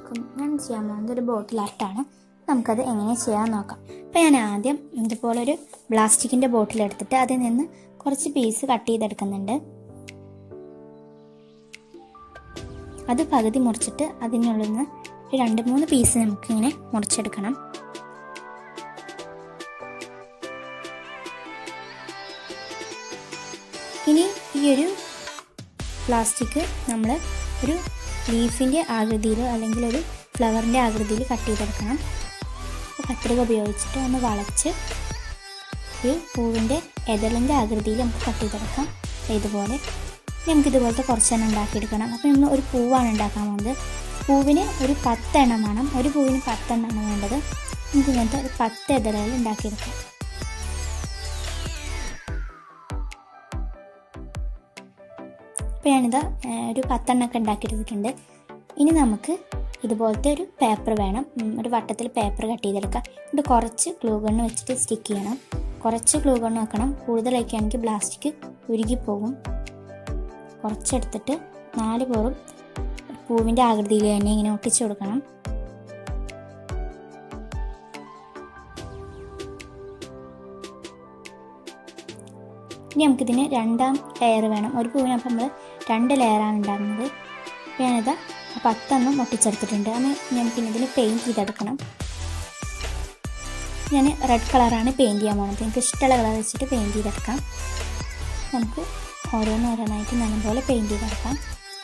അലൈക്കും ഞാൻ ചെയ്യാൻ പോകുന്നത് ഒരു ബോട്ടിൽ ആർട്ടാണ് നമുക്കത് എങ്ങനെ ചെയ്യാൻ നോക്കാം അപ്പോൾ ഞാൻ ആദ്യം ഇതുപോലൊരു പ്ലാസ്റ്റിക്കിൻ്റെ ബോട്ടിൽ എടുത്തിട്ട് അതിൽ നിന്ന് കുറച്ച് പീസ് കട്ട് ചെയ്തെടുക്കുന്നുണ്ട് അത് പകുതി മുറിച്ചിട്ട് അതിനുള്ളിൽ നിന്ന് ഒരു രണ്ട് മൂന്ന് പീസ് നമുക്കിങ്ങനെ മുറിച്ചെടുക്കണം ഇനി ഈ ഒരു പ്ലാസ്റ്റിക് നമ്മൾ ഒരു ലീഫിൻ്റെ ആകൃതിയിലോ അല്ലെങ്കിൽ ഒരു ഫ്ലവറിൻ്റെ ആകൃതിയിൽ കട്ട് ചെയ്തെടുക്കണം കത്രിക ഉപയോഗിച്ചിട്ട് ഒന്ന് വളച്ച് ഒരു പൂവിൻ്റെ എതളിൻ്റെ ആകൃതിയിൽ നമുക്ക് കട്ട് ചെയ്തെടുക്കാം ഇതുപോലെ നമുക്ക് ഇതുപോലത്തെ കുറച്ചെണ്ണം ഉണ്ടാക്കിയെടുക്കണം അപ്പോൾ നമ്മൾ ഒരു പൂവാണ് ഉണ്ടാക്കാൻ പോകുന്നത് പൂവിന് ഒരു പത്തെണ്ണം വേണം ഒരു പൂവിന് പത്തെണ്ണമാണ് വേണ്ടത് നമുക്ക് ഇങ്ങനത്തെ ഒരു പത്ത് എതളുകൾ ഉണ്ടാക്കിയെടുക്കാം അപ്പോൾ ഞാനിത് ഒരു പത്തെണ്ണമൊക്കെ ഉണ്ടാക്കിയെടുത്തിട്ടുണ്ട് ഇനി നമുക്ക് ഇതുപോലത്തെ ഒരു പേപ്പർ വേണം ഒരു വട്ടത്തിൽ പേപ്പർ കട്ട് ചെയ്തെടുക്കാം എന്നിട്ട് കുറച്ച് ഗ്ലൂ ഗണ്ണ് വെച്ചിട്ട് സ്റ്റിക്ക് ചെയ്യണം കുറച്ച് ഗ്ലൂ ഗണ്ണ് വെക്കണം കൂടുതലൊക്കെയാണെങ്കിൽ പ്ലാസ്റ്റിക് ഉരുകിപ്പോകും കുറച്ചെടുത്തിട്ട് നാല് പോറും പൂവിൻ്റെ ആകൃതിയിൽ തന്നെ ഇങ്ങനെ ഒട്ടിച്ചു കൊടുക്കണം ഇനി നമുക്കിതിന് രണ്ടാം ലെയർ വേണം ഒരു പൂവിനപ്പം നമ്മൾ രണ്ട് ലെയറാണ് ഉണ്ടാകുന്നത് അപ്പോൾ ഞാനിത് പത്തെണ്ണം ഒട്ടിച്ചെടുത്തിട്ടുണ്ട് അത് നമുക്കിനി ഇതിന് പെയിൻറ്റ് ചെയ്തെടുക്കണം ഞാൻ റെഡ് കളറാണ് പെയിൻറ്റ് ചെയ്യാൻ പോകുന്നത് എനിക്ക് ഇഷ്ടമുള്ള കളർ വെച്ചിട്ട് പെയിൻറ്റ് ചെയ്തെടുക്കാം നമുക്ക് ഓരോന്നോരോന്നായിട്ട് നല്ലപോലെ പെയിൻറ്റ് ചെയ്തെടുക്കാം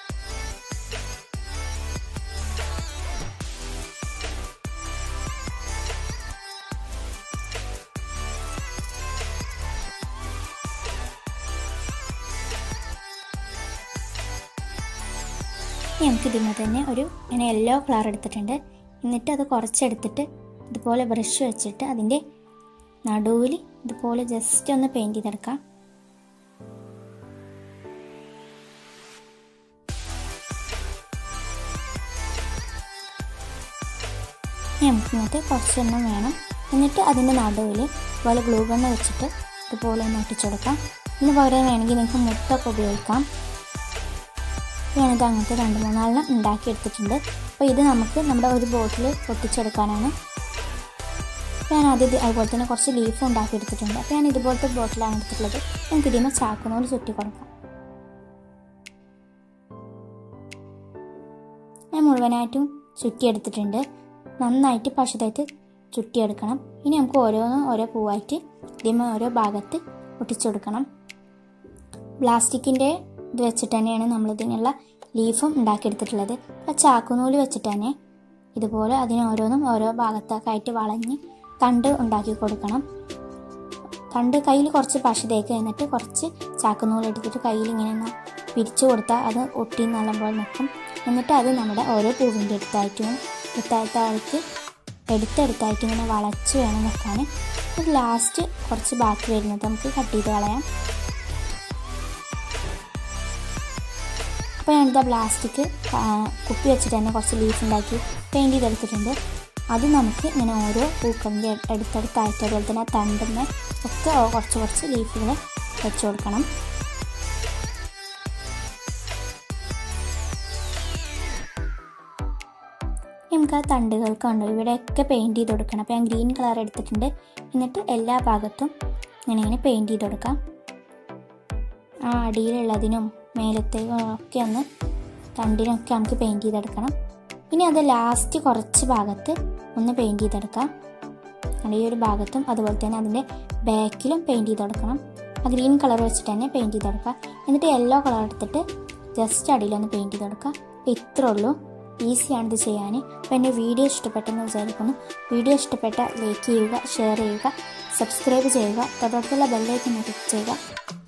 നമുക്ക് ഇതിന് തന്നെ ഒരു ഞാൻ യെല്ലോ കളർ എടുത്തിട്ടുണ്ട് എന്നിട്ട് അത് കുറച്ചെടുത്തിട്ട് ഇതുപോലെ ബ്രഷ് വെച്ചിട്ട് അതിൻ്റെ നടുവിൽ ഇതുപോലെ ജസ്റ്റ് ഒന്ന് പെയിൻറ്റ് ചെയ്തെടുക്കാം നമുക്ക് ഇങ്ങനത്തെ കുറച്ചെണ്ണം വേണം എന്നിട്ട് അതിൻ്റെ നടുവിൽ ഇതുപോലെ ഗ്ലൂ ഗണ്ണ് വെച്ചിട്ട് ഇതുപോലെ ഒന്ന് ഒട്ടിച്ചെടുക്കാം ഇതിന് പകരം വേണമെങ്കിൽ നിങ്ങൾക്ക് മുട്ടൊക്കെ ഉപയോഗിക്കാം ഞാനിത് അങ്ങനത്തെ രണ്ട് മൂന്നാലെണ്ണം ഉണ്ടാക്കിയെടുത്തിട്ടുണ്ട് അപ്പോൾ ഇത് നമുക്ക് നമ്മുടെ ഒരു ബോട്ടിൽ പൊട്ടിച്ചെടുക്കാനാണ് ഞാൻ ആദ്യം അതുപോലെ തന്നെ കുറച്ച് ലീഫ് ഉണ്ടാക്കിയെടുത്തിട്ടുണ്ട് അപ്പോൾ ഞാൻ ഇതുപോലത്തെ ബോട്ടിലാണ് എടുത്തിട്ടുള്ളത് നമുക്ക് ഇതിന് ചാക്കുന്നോട് ചുറ്റി കൊടുക്കാം ഞാൻ മുഴുവനായിട്ടും ചുറ്റിയെടുത്തിട്ടുണ്ട് നന്നായിട്ട് പശുതായിട്ട് ചുറ്റിയെടുക്കണം ഇനി നമുക്ക് ഓരോന്നും ഓരോ പൂവായിട്ട് ഇതിന് ഓരോ ഭാഗത്ത് ഒട്ടിച്ചു കൊടുക്കണം പ്ലാസ്റ്റിക്കിൻ്റെ ഇത് വെച്ചിട്ട് തന്നെയാണ് നമ്മൾ ഇതിനുള്ള ലീഫും ഉണ്ടാക്കിയെടുത്തിട്ടുള്ളത് അപ്പോൾ ചാക്കുനൂല് വെച്ചിട്ട് തന്നെ ഇതുപോലെ അതിന് ഓരോന്നും ഓരോ ഭാഗത്തൊക്കെ ആയിട്ട് വളഞ്ഞ് തണ്ട് ഉണ്ടാക്കി കൊടുക്കണം തണ്ട് കയ്യിൽ കുറച്ച് പശ തേക്ക് എന്നിട്ട് കുറച്ച് ചാക്കുനൂല് എടുത്തിട്ട് കയ്യിൽ ഇങ്ങനെ ഒന്ന് പിരിച്ചു കൊടുത്താൽ അത് ഒട്ടി നല്ലപോലെ നിൽക്കും എന്നിട്ട് അത് നമ്മുടെ ഓരോ പൂവിൻ്റെ അടുത്തായിട്ടും എടുത്തായിട്ട് എടുത്തെടുത്തായിട്ട് ഇങ്ങനെ വളച്ച് വേണം വെക്കാൻ ലാസ്റ്റ് കുറച്ച് ബാക്കി വരുന്നത് നമുക്ക് കട്ട് ചെയ്ത് കളയാം അപ്പോൾ ഞാനിതാ പ്ലാസ്റ്റിക് കുപ്പി വെച്ചിട്ട് തന്നെ കുറച്ച് ലീഫ് ഉണ്ടാക്കി പെയിൻറ്റ് ചെയ്തെടുത്തിട്ടുണ്ട് അത് നമുക്ക് ഇങ്ങനെ ഓരോ പൂക്കളിൻ്റെ അടുത്തടുത്തായിട്ട് അതുപോലെ തന്നെ തണ്ടുന്ന ഒക്കെ കുറച്ച് കുറച്ച് ലീഫുകൾ വെച്ച് കൊടുക്കണം നമുക്ക് ആ തണ്ടുകൾക്ക് കണ്ടു ഇവിടെയൊക്കെ പെയിൻറ്റ് ചെയ്ത് കൊടുക്കണം അപ്പോൾ ഞാൻ ഗ്രീൻ കളർ എടുത്തിട്ടുണ്ട് എന്നിട്ട് എല്ലാ ഭാഗത്തും ഇങ്ങനെ ഇങ്ങനെ പെയിൻറ്റ് ചെയ്ത് കൊടുക്കാം ആ അടിയിലുള്ളതിനും മേലത്തേക്കും ഒക്കെ ഒന്ന് തണ്ടിനൊക്കെ നമുക്ക് പെയിൻറ്റ് ചെയ്തെടുക്കണം ഇനി അത് ലാസ്റ്റ് കുറച്ച് ഭാഗത്ത് ഒന്ന് പെയിൻറ്റ് ചെയ്തെടുക്കാം ഈ ഒരു ഭാഗത്തും അതുപോലെ തന്നെ അതിൻ്റെ ബാക്കിലും പെയിൻറ്റ് ചെയ്ത് കൊടുക്കണം ആ ഗ്രീൻ കളർ വെച്ചിട്ട് തന്നെ പെയിൻറ്റ് ചെയ്ത് കൊടുക്കുക എന്നിട്ട് യെല്ലോ കളർ എടുത്തിട്ട് ജസ്റ്റ് അടിയിലൊന്ന് പെയിൻറ്റ് ചെയ്ത് കൊടുക്കുക അപ്പോൾ ഇത്രേ ഉള്ളൂ ഈസിയാണ് ഇത് ചെയ്യാൻ അപ്പോൾ എൻ്റെ വീഡിയോ ഇഷ്ടപ്പെട്ടെന്ന് വിചാരിക്കുന്നു വീഡിയോ ഇഷ്ടപ്പെട്ട ലൈക്ക് ചെയ്യുക ഷെയർ ചെയ്യുക സബ്സ്ക്രൈബ് ചെയ്യുക തൊട്ടടുത്തുള്ള ബെല്ലൈക്കൻ ക്ലിക്ക് ചെയ്യുക